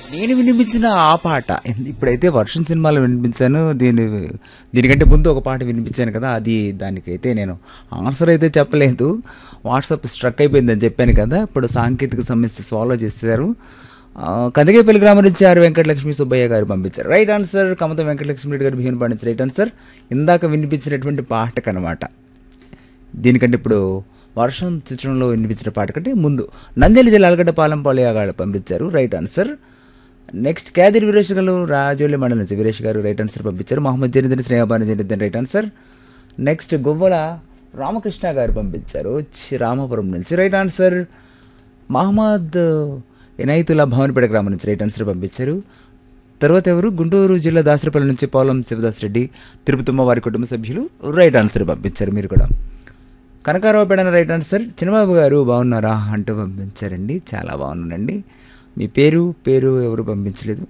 నేను వినిపించిన ఆ పాట ఇప్పుడైతే వర్షం సినిమాలో వినిపించాను దీని దీనికంటే ముందు ఒక పాట వినిపించాను కదా అది దానికైతే నేను ఆన్సర్ అయితే చెప్పలేదు వాట్సాప్ స్ట్రక్ అయిపోయిందని చెప్పాను కదా ఇప్పుడు సాంకేతిక సమస్య సాల్వ్ చేశారు కందకేపల్లి గ్రామం నుంచి ఆర్ వెంకటలక్ష్మి సుబ్బయ్య గారు పంపించారు రైట్ ఆన్సర్ కమత వెంకటలక్ష్మి రెడ్డి గారు భీమన్ పండించారు రైట్ ఆన్సర్ ఇందాక వినిపించినటువంటి పాటకనమాట దీనికంటే ఇప్పుడు వర్షం చిత్రంలో వినిపించిన పాట కంటే ముందు నంద్యాల జిల్లా అలగడ్డ పాలెం పాలయాగాడు పంపించారు right answer next Kyadiri Veeresh గారు రాజోలి మండలం నుంచి వీరేష్ గారు రైట్ ఆన్సర్ పంపించారు మహమ్మద్ జనిద్దన్ స్నేహబాని జనిద్దన్ right answer next Guvvala Ramakrishna గారు పంపించారు చి రామాపురం నుంచి రైట్ ఆన్సర్ మహమ్మద్ ఎనైతుల్లా భవన్పేట గ్రామం నుంచి రైట్ ఆన్సర్ పంపించారు తర్వాత ఎవరు గుంటూరు జిల్లా దాసరపల్లి నుంచి పోలం శివదాస్ రెడ్డి తిరుపతమ్మ వారి కుటుంబ సభ్యులు రైట్ ఆన్సర్ పంపించారు మీరు కూడా కనకారావు పెడన రైట్ ఆన్సర్ చిన్నబాబు గారు బాగున్నారా అంటూ పంపించారండి చాలా బాగున్నానండి మీ పేరు పేరు ఎవరు పంపించలేదు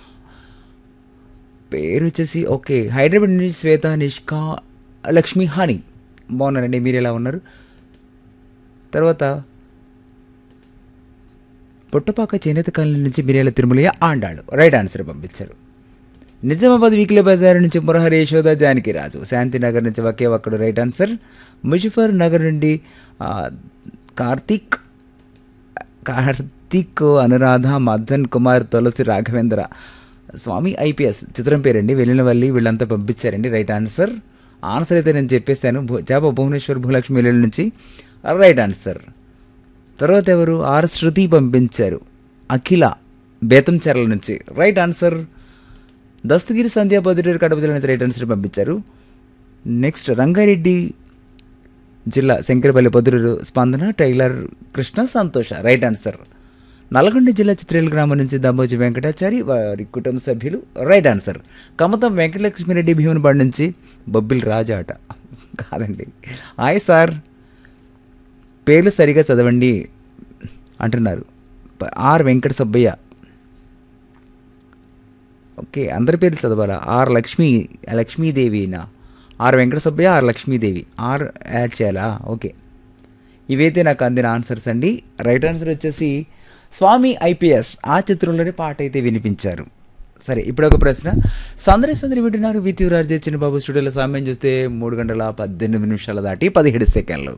పేరు వచ్చేసి ఓకే హైదరాబాద్ నుంచి శ్వేత నిష్కా లక్ష్మి హాని బాగున్నారండి మీరు ఎలా ఉన్నారు తర్వాత పుట్టపాక చేనేత కాలనీ నుంచి మిరియాల తిరుమలయ్య ఆండాళ్ళు రైట్ ఆన్సర్ పంపించారు నిజామాబాద్ వీక్లీ బజార్ నుంచి మురహరి యశోద జానకి రాజు శాంతినగర్ నుంచి ఒకే ఒక్కడు రైట్ ఆన్సర్ ముజఫర్ నగర్ నుండి ఆ, కార్తీక్ కార్తీక్ అనురాధ మదన్ కుమార్ తులసి రాఘవేంద్ర స్వామి ఐపీఎస్ చిత్రం పేరండి వెళ్ళిన వల్లి వీళ్ళంతా పంపించారండి రైట్ ఆన్సర్ ఆన్సర్ అయితే నేను చెప్పేశాను భూ- జాబ భువనేశ్వర్ భూలక్ష్మి వెల్లుల్లి నుంచి రైట్ ఆన్సర్ తర్వాత ఎవరు ఆర్ శృతి పంపించారు అఖిల బేతంచెర్ల నుంచి రైట్ ఆన్సర్ దస్తగిరి సంధ్యా పొద్దుటూరు కడప జిల్లా నుంచి రైట్ ఆన్సర్ పంపించారు నెక్స్ట్ రంగారెడ్డి జిల్లా శంకరపల్లి పొద్దుటూరు స్పందన టైలర్ కృష్ణ సంతోష రైట్ ఆన్సర్ నల్గొండ జిల్లా చిత్రేల గ్రామం నుంచి దమ్మోజి వెంకటాచారి వారి కుటుంబ సభ్యులు రైట్ ఆన్సర్ కమతం వెంకటలక్ష్మిరెడ్డి భీమునిపాడు నుంచి బొబ్బిల్ రాజా అట కాదండి హాయ్ సార్ పేర్లు సరిగా చదవండి అంటున్నారు ప- ఆర్ వెంకట సుబ్బయ్య ఓకే అందరి పేర్లు చదవాలా ఆర్ లక్ష్మీ లక్ష్మీదేవినా R Venkata Subbaiah R Lakshmidevi R add చేయాలా ఓకే ఇవైతే నాకు అందిన ఆన్సర్స్ అండి రైట్ ఆన్సర్ వచ్చేసి స్వామి ఐపీఎస్ ఆ చిత్రంలోనే పాట అయితే వినిపించారు సరే ఇప్పుడు ఒక ప్రశ్న సందరి సందరి వింటున్నారు విత్ యువరాజే చిన్నబాబు స్టూడియోలో సమయం చూస్తే మూడు గంటల పద్దెనిమిది నిమిషాల దాటి పదిహేడు సెకండ్లు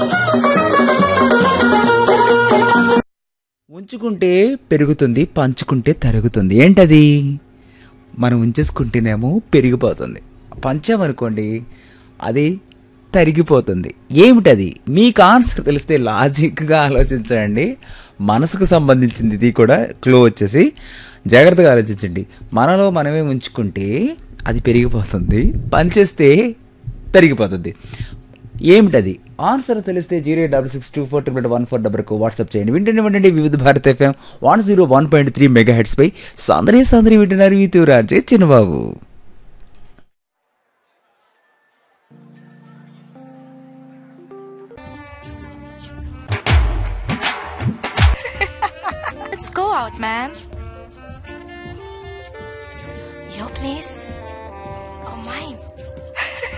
ఉంచుకుంటే పెరుగుతుంది పంచుకుంటే తరుగుతుంది ఏంటది మనం ఉంచేసుకుంటేనేమో పెరిగిపోతుంది పంచామనుకోండి అది తరిగిపోతుంది ఏమిటది మీకు ఆన్సర్ తెలిస్తే లాజిక్గా ఆలోచించండి మనసుకు సంబంధించింది ఇది కూడా క్లో వచ్చేసి జాగ్రత్తగా ఆలోచించండి మనలో మనమే ఉంచుకుంటే అది పెరిగిపోతుంది పంచేస్తే తరిగిపోతుంది ఏమిటది ఆన్సర్ తెలిస్తే zero double six two four triple one four డబర్కు వాట్సాప్ చేయండి వింటూనే వింటండి Vividh Bharat FM one zero one point three mega hertz పై సందరి సందరి వింటున్నారు వీతు రాజే చిన్నబాబు Let's go out, man. Your place